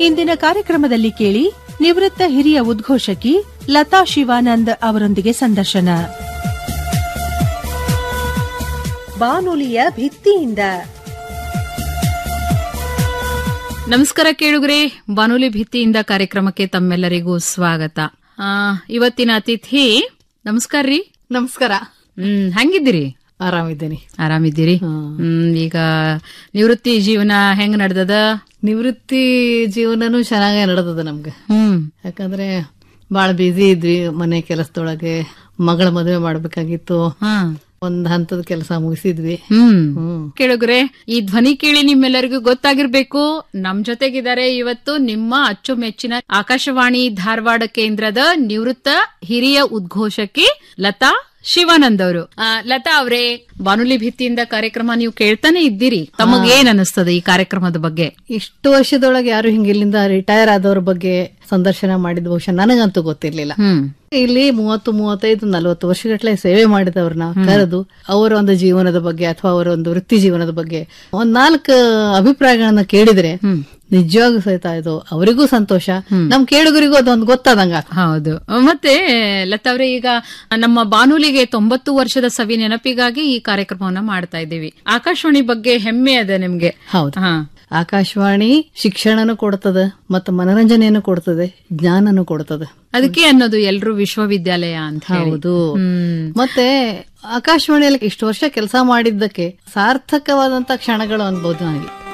ಇಂದಿನ ಕಾರ್ಯಕ್ರಮದಲ್ಲಿ ಕೇಳಿ ನಿವೃತ್ತ ಹಿರಿಯ ಉದ್ಘೋಷಕಿ ಲತಾ ಶಿವಾನಂದ್ ಅವರೊಂದಿಗೆ ಸಂದರ್ಶನ ಬಾನುಲಿಯ ಭಿತ್ತಿಯಿಂದ ನಮಸ್ಕಾರ ಕೇಳುಗ್ರೆ ಬಾನುಲಿ ಭಿತ್ತಿಯಿಂದ ಕಾರ್ಯಕ್ರಮಕ್ಕೆ ತಮ್ಮೆಲ್ಲರಿಗೂ ಸ್ವಾಗತ ಆ, ಇವತ್ತಿನ ಅತಿಥಿ ನಮಸ್ಕಾರ ರೀ ನಮಸ್ಕಾರ ಹ್ಮ್ ಹೆಂಗಿದ್ದೀರಿ ಆರಾಮಿದ್ದೇನೆ ಆರಾಮಿದ್ದೀರಿ ಹ್ಮ್ ಈಗ ನಿವೃತ್ತಿ ಜೀವನ ಹೆಂಗ್ ನಡ್ದದ ನಿವೃತ್ತಿ ಜೀವನನು ಚೆನ್ನಾಗೇ ನಡೆದದ ನಮ್ಗೆ ಹ್ಮ್ ಯಾಕಂದ್ರೆ ಬಾಳ ಬ್ಯುಸಿ ಇದ್ವಿ ಮನೆ ಕೆಲಸದೊಳಗೆ ಮಗಳ ಮದುವೆ ಮಾಡ್ಬೇಕಾಗಿತ್ತು ಹಾ ಒಂದ್ ಹಂತದ ಕೆಲಸ ಮುಗಿಸಿದ್ವಿ ಹ್ಮ್ ಹ್ಮ್ ಕೇಳುಗ್ರೆ ಈ ಧ್ವನಿ ಕೇಳಿ ನಿಮ್ಮೆಲ್ಲರಿಗೂ ಗೊತ್ತಾಗಿರ್ಬೇಕು ನಮ್ ಜೊತೆಗಿದ್ದಾರೆ ಇವತ್ತು ನಿಮ್ಮ ಅಚ್ಚುಮೆಚ್ಚಿನ ಆಕಾಶವಾಣಿ ಧಾರವಾಡ ಕೇಂದ್ರದ ನಿವೃತ್ತ ಹಿರಿಯ ಉದ್ಘೋಷಕಿ ಲತಾ ಶಿವಾನಂದ್ ಅವರು ಆ, ಲತಾ ಅವರೇ ಬಾನುಲಿ ಭಿತ್ತಿಯಿಂದ ಕಾರ್ಯಕ್ರಮ ನೀವು ಕೇಳ್ತಾನೆ ಇದ್ದೀರಿ ತಮಗ್ ಏನ್ ಅನಿಸ್ತದೆ ಈ ಕಾರ್ಯಕ್ರಮದ ಬಗ್ಗೆ ಇಷ್ಟು ವರ್ಷದೊಳಗೆ ಯಾರು ಹಿಂಗ ಇಲ್ಲಿಂದ ರಿಟೈರ್ ಆದವ್ರ ಬಗ್ಗೆ ಸಂದರ್ಶನ ಮಾಡಿದ ಬಹುಶಃ ನನಗಂತೂ ಗೊತ್ತಿರ್ಲಿಲ್ಲ ಹ್ಮ್ ಇಲ್ಲಿ ಮೂವತ್ತು ಮೂವತ್ತೈದು ನಲವತ್ತು ವರ್ಷಗಟ್ಟಲೆ ಸೇವೆ ಮಾಡಿದವ್ರನ್ನ ಕರೆದು ಅವರ ಒಂದು ಜೀವನದ ಬಗ್ಗೆ ಅಥವಾ ಅವರ ಒಂದು ವೃತ್ತಿ ಜೀವನದ ಬಗ್ಗೆ ಒಂದ್ ನಾಲ್ಕು ಅಭಿಪ್ರಾಯಗಳನ್ನ ಕೇಳಿದ್ರೆ ನಿಜವಾಗೂ ಸಹಿತ ಇದು ಅವರಿಗೂ ಸಂತೋಷ ನಮ್ ಕೇಳುಗರಿಗೂ ಅದೊಂದು ಗೊತ್ತಾದಂಗ ಹೌದು ಮತ್ತೆ ಲತಾ ಅವರೇ ಈಗ ನಮ್ಮ ಬಾನುಲಿಗೆ ತೊಂಬತ್ತು ವರ್ಷದ ಸವಿ ನೆನಪಿಗಾಗಿ ಈ ಕಾರ್ಯಕ್ರಮವನ್ನ ಮಾಡ್ತಾ ಇದ್ದೀವಿ ಆಕಾಶವಾಣಿ ಬಗ್ಗೆ ಹೆಮ್ಮೆ ಅದ ನಿಮ್ಗೆ ಹೌದು ಹಾ ಆಕಾಶವಾಣಿ ಶಿಕ್ಷಣನು ಕೊಡ್ತದೆ ಮತ್ತು ಮನರಂಜನೆಯನ್ನು ಕೊಡ್ತದೆ ಜ್ಞಾನನು ಕೊಡ್ತದೆ ಅದಕ್ಕೆ ಅನ್ನೋದು ಎಲ್ರು ವಿಶ್ವವಿದ್ಯಾಲಯ ಅಂತ ಹೇಳಿ ಹೌದು ಹ್ಮ್ ಮತ್ತೆ ಆಕಾಶವಾಣಿಯಲ್ಲಿ ಇಷ್ಟು ವರ್ಷ ಕೆಲಸ ಮಾಡಿದ್ದಕ್ಕೆ ಸಾರ್ಥಕವಾದಂತ ಕ್ಷಣಗಳು ಅನ್ಬೋದು ನನಗೆ